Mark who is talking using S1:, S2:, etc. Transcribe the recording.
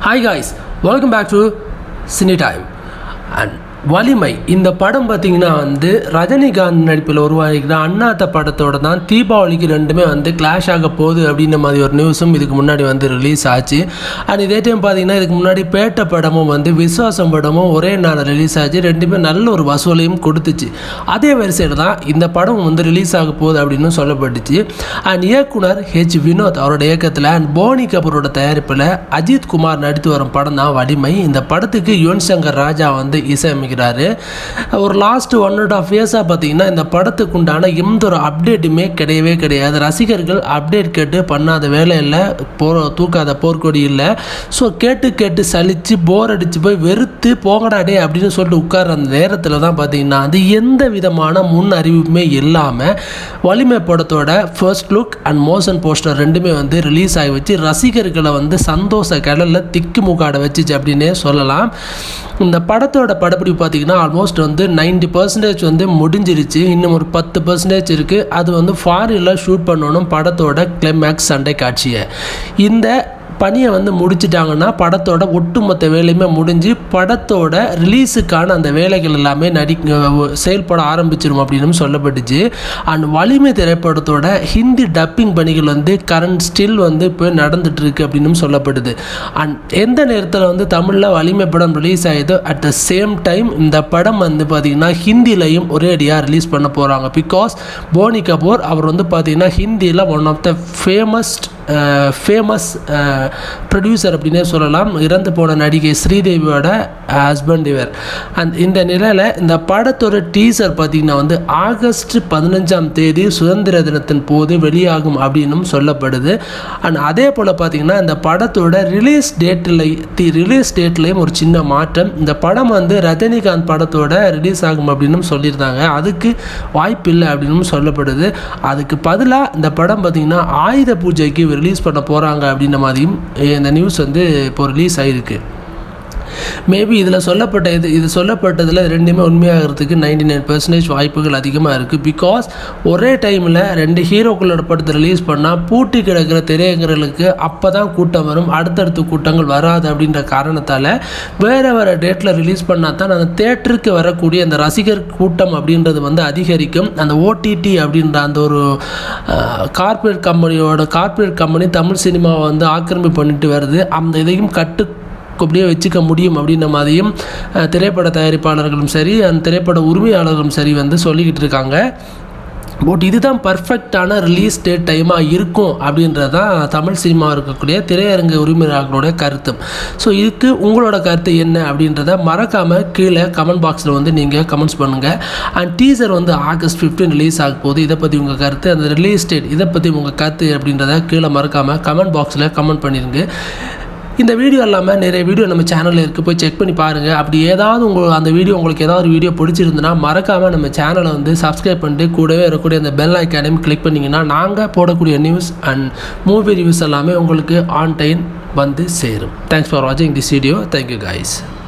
S1: hi guys welcome back to cine time and Valimai இந்த படம் பார்த்தீங்கன்னா வந்து ரஜினிகாந்த் நடிப்பில் உருவாகிக்கிற அண்ணாத்த படத்தோட தான் தீபாவளிக்கு ரெண்டுமே வந்து கிளாஷ் ஆக போகுது அப்படின்ற மாதிரி ஒரு நியூஸும் இதுக்கு முன்னாடி வந்து ரிலீஸ் ஆச்சு அண்ட் இதே டைம் பார்த்தீங்கன்னா இதுக்கு முன்னாடி பேட்ட படமும் வந்து விஸ்வாசம் படமும் ஒரே நாள் ரிலீஸ் ஆச்சு ரெண்டுமே நல்ல ஒரு வசூலையும் கொடுத்துச்சு அதே வரிசையில் தான் இந்த படம் வந்து ரிலீஸ் ஆக போகுது அப்படின்னு சொல்லப்பட்டுச்சு அண்ட் இயக்குனர் ஹெச் வினோத் அவரோட இயக்கத்தில் அண்ட் போனி கபூரோட தயாரிப்பில் அஜித் குமார் நடித்து வரும் படம் தான் வலிமை இந்த படத்துக்கு யுவன் சங்கர் ராஜா வந்து இசையமைக்கிறாரு ஒரு லாஸ்ட் ஒன் அண்ட் ஆஃப் இயர்ஸாக பார்த்தீங்கன்னா இந்த படத்துக்கு உண்டான எந்த ஒரு அப்டேட்டுமே கிடையவே கிடையாது ரசிகர்கள் அப்டேட் கேட்டு பண்ணாத வேலை இல்லை போர் தூக்காத போர்க்கொடி இல்லை ஸோ கேட்டு கேட்டு சலித்து போர் அடித்து போய் வெறுத்து போகடாடே அப்படின்னு சொல்லிட்டு உட்கார அந்த நேரத்தில் தான் பார்த்தீங்கன்னா அது எந்த விதமான முன் அறிவிப்புமே இல்லாமல் வலிமை படத்தோட first look and motion poster ரெண்டுமே வந்து ரிலீஸ் ஆகி வச்சு ரசிகர்களை வந்து சந்தோஷ கடலில் திக்கு முக்காட வச்சுச்சு அப்படின்னே சொல்லலாம் இந்த படத்தோட படப்பிடிப்பு பார்த்தீங்கன்னா ஆல்மோஸ்ட் வந்து நைன்டி பர்சன்டேஜ் வந்து முடிஞ்சிருச்சு இன்னும் ஒரு பத்து பர்சன்டேஜ் இருக்குது அது வந்து ஃபாரினில் ஷூட் பண்ணணும் படத்தோட கிளைமேக்ஸ் சண்டை காட்சியை இந்த பணியை வந்து முடிச்சிட்டாங்கன்னா படத்தோட ஒட்டுமொத்த வேலையுமே முடிஞ்சு படத்தோட ரிலீஸுக்கான அந்த வேலைகள் எல்லாமே நடி செயல்பட ஆரம்பிச்சிரும் அப்படின்னு சொல்லப்பட்டுச்சு அண்ட் வலிமை திரைப்படத்தோட ஹிந்தி டப்பிங் பணிகள் வந்து கரண்ட் ஸ்டில் வந்து இப்போ நடந்துட்டு இருக்கு அப்படின்னு சொல்லப்படுது அண்ட் எந்த நேரத்தில் வந்து தமிழில் வலிமை படம் ரிலீஸ் ஆகிதோ அட் த சேம் டைம் இந்த படம் வந்து பார்த்திங்கன்னா ஹிந்திலையும் ஒரே அடியாக ரிலீஸ் பண்ண போகிறாங்க பிகாஸ் போனி கபூர் அவர் வந்து பார்த்திங்கன்னா ஹிந்தியில் one of the famousest famous producer அப்படின்னே சொல்லலாம் இறந்து போன நடிகை ஸ்ரீதேவியோட ஹஸ்பண்ட் இவர் அண்ட் இந்த நிலையில் இந்த படத்தோட டீசர் பார்த்திங்கன்னா வந்து ஆகஸ்ட் பதினஞ்சாம் தேதி சுதந்திர தினத்தின் போது வெளியாகும் அப்படின்னும் சொல்லப்படுது அண்ட் அதே போல் பார்த்திங்கன்னா இந்த படத்தோட ரிலீஸ் டேட்டில் தி ரிலீஸ் டேட்லேயும் ஒரு சின்ன மாற்றம் இந்த படம் வந்து ரஜினிகாந்த் படத்தோட ரிலீஸ் ஆகும் அப்படின்னும் சொல்லியிருந்தாங்க அதுக்கு வாய்ப்பு இல்லை அப்படின்னும் சொல்லப்படுது அதுக்கு பதிலாக இந்த படம் பார்த்திங்கன்னா ஆயுத பூஜைக்கு ரிலீஸ் பண்ண போகிறாங்க அப்படின்ற மாதிரியும் இந்த நியூஸ் வந்து இப்போ ரிலீஸ் ஆகிருக்கு மேபி இதில் சொல்லப்பட்ட இது இது சொல்லப்பட்டதில் ரெண்டுமே உண்மையாகிறதுக்கு நைன்டி நைன் பர்சன்டேஜ் வாய்ப்புகள் அதிகமாக இருக்குது பிகாஸ் ஒரே டைமில் ரெண்டு ஹீரோக்களோட படத்தை ரிலீஸ் பண்ணால் பூட்டி கிடக்கிற திரையரங்குகளுக்கு அப்போ தான் கூட்டம் வரும் அடுத்தடுத்த கூட்டங்கள் வராது அப்படின்ற காரணத்தால் வேறு வேறு டேட்டில் ரிலீஸ் பண்ணால் தான் அந்த தேட்டருக்கு வரக்கூடிய அந்த ரசிகர் கூட்டம் அப்படின்றது வந்து அதிகரிக்கும் அந்த ஓடிடி அப்படின்ற அந்த ஒரு கார்ப்பரேட் கம்பெனியோட கார்ப்பரேட் கம்பெனி தமிழ் சினிமாவை வந்து ஆக்கிரமிப்பு பண்ணிட்டு வருது அந்த இதையும் கட்டு அப்படியே வச்சுக்க முடியும் அப்படின்ற மாதிரியும் திரைப்பட தயாரிப்பாளர்களும் சரி அந்த திரைப்பட உரிமையாளர்களும் சரி வந்து சொல்லிக்கிட்டு இருக்காங்க பட் இதுதான் பர்ஃபெக்டான ரிலீஸ் டேட் டைமாக இருக்கும் அப்படின்றது தான் தமிழ் சினிமா இருக்கக்கூடிய திரையரங்கு உரிமையாளர்களுடைய கருத்து ஸோ இதுக்கு உங்களோட கருத்து என்ன அப்படின்றத மறக்காமல் கீழே கமெண்ட் பாக்ஸில் வந்து நீங்கள் கமெண்ட்ஸ் பண்ணுங்கள் அண்ட் டீசர் வந்து ஆகஸ்ட் ஃபிஃப்டீன் ரிலீஸ் ஆக போகுது இதை பற்றி உங்கள் கருத்து அந்த ரிலீஸ் டேட் இதை பற்றி உங்கள் கருத்து அப்படின்றத கீழே மறக்காமல் கமெண்ட் பாக்ஸில் கமெண்ட் பண்ணிடுங்க இந்த வீடியோ இல்லாமல் நிறைய வீடியோ நம்ம சேனலில் இருக்குது போய் செக் பண்ணி பாருங்கள் அப்படி ஏதாவது உங்கள் அந்த வீடியோ உங்களுக்கு ஏதாவது ஒரு வீடியோ பிடிச்சிருந்துன்னா மறக்காமல் நம்ம சேனலை வந்து சப்ஸ்கிரைப் பண்ணிட்டு கூடவே இருக்கக்கூடிய அந்த பெல் ஐக்கானையும் கிளிக் பண்ணிங்கன்னா நாங்கள் போடக்கூடிய நியூஸ் அண்ட் மூவி ரிவ்யூஸ் எல்லாமே உங்களுக்கு ஆன் டைம் வந்து சேரும் தேங்க்ஸ் ஃபார் வாட்சிங் திஸ் வீடியோ தேங்க்யூ கைஸ்